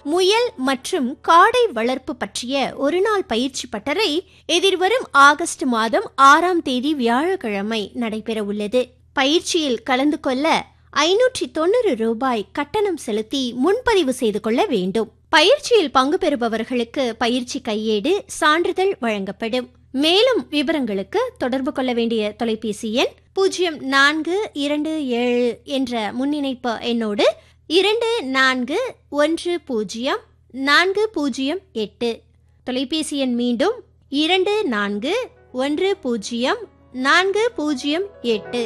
முயல் மற்றும் காடை வளர்ப்பு பற்றிய ஒருநாள் பயிற்சி பட்டறை எதிர்வரும் ஆகஸ்ட் மாதம் ஆறாம் தேதி வியாழக்கிழமை நடைபெற உள்ளது பயிற்சியில் கலந்து கொள்ள ஐநூற்றி தொண்ணூறு ரூபாய் கட்டணம் செலுத்தி முன்பதிவு செய்து கொள்ள வேண்டும் பயிற்சியில் பங்கு பெறுபவர்களுக்கு பயிற்சி கையேடு சான்றிதழ் வழங்கப்படும் மேலும் விவரங்களுக்கு தொடர்பு கொள்ள வேண்டிய தொலைபேசி எண் பூஜ்ஜியம் நான்கு இரண்டு ஏழு என்ற முன்னிணைப்பு எண்ணோடு இரண்டு நான்கு ஒன்று பூஜ்ஜியம் நான்கு பூஜ்ஜியம் எட்டு தொலைபேசி எண் மீண்டும் இரண்டு நான்கு ஒன்று பூஜ்ஜியம் நான்கு பூஜ்ஜியம் எட்டு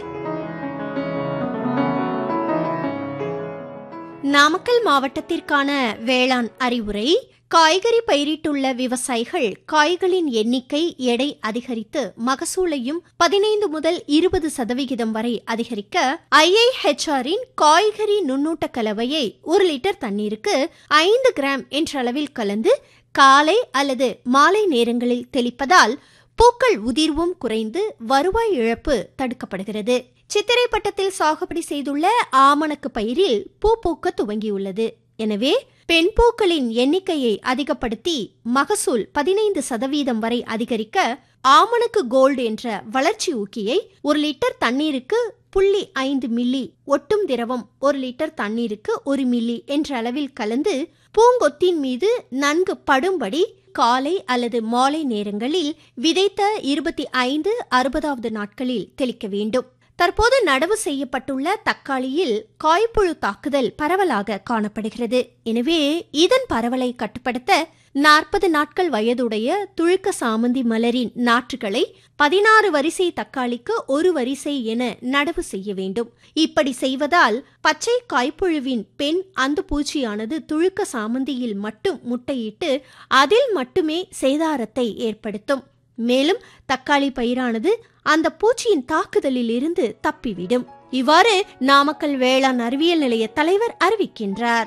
நாமக்கல் மாவட்டத்திற்கான வேளாண் அறிவுரை காய்கறி பயிரிட்டுள்ள விவசாயிகள் காய்களின் எண்ணிக்கை எடை அதிகரித்து மகசூலையும் பதினைந்து முதல் இருபது சதவிகிதம் வரை அதிகரிக்க ஐஐஹெச்ஆரின் காய்கறி நுண்ணூட்ட கலவையை ஒரு லிட்டர் தண்ணீருக்கு ஐந்து கிராம் என்ற அளவில் கலந்து காலை அல்லது மாலை நேரங்களில் தெளிப்பதால் பூக்கள் உதிர்வும் குறைந்து வருவாய் இழப்பு தடுக்கப்படுகிறது சித்திரை பட்டத்தில் சாகுபடி செய்துள்ள ஆமணக்கு பயிரில் பூ பூக்க துவங்கியுள்ளது எனவே பெண் பூக்களின் எண்ணிக்கையை அதிகப்படுத்தி மகசூல் பதினைந்து சதவீதம் வரை அதிகரிக்க ஆமணக்கு கோல்டு என்ற வளர்ச்சி ஊக்கியை ஒரு லிட்டர் தண்ணீருக்கு புள்ளி ஐந்து மில்லி ஒட்டும் திரவம் ஒரு லிட்டர் தண்ணீருக்கு ஒரு மில்லி என்ற அளவில் கலந்து பூங்கொத்தின் மீது நன்கு படும்படி காலை அல்லது மாலை நேரங்களில் விதைத்த இருபத்தி ஐந்து அறுபதாவது நாட்களில் தெளிக்க வேண்டும் தற்போது நடவு செய்யப்பட்டுள்ள தக்காளியில் காய்ப்புழு தாக்குதல் பரவலாக காணப்படுகிறது எனவே இதன் பரவலை கட்டுப்படுத்த நாற்பது நாட்கள் வயதுடைய துழுக்க சாமந்தி மலரின் நாற்றுகளை பதினாறு வரிசை தக்காளிக்கு ஒரு வரிசை என நடவு செய்ய வேண்டும் இப்படி செய்வதால் பச்சை காய்ப்புழுவின் பெண் அந்த பூச்சியானது துழுக்க சாமந்தியில் மட்டும் முட்டையிட்டு அதில் மட்டுமே சேதாரத்தை ஏற்படுத்தும் மேலும் தக்காளி பயிரானது அந்த பூச்சியின் தாக்குதலில் இருந்து தப்பிவிடும் இவ்வாறு நாமக்கல் வேளாண் அறிவியல் நிலைய தலைவர் அறிவிக்கின்றார்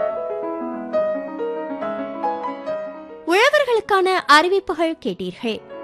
உழவர்களுக்கான அறிவிப்புகள் கேட்டீர்கள்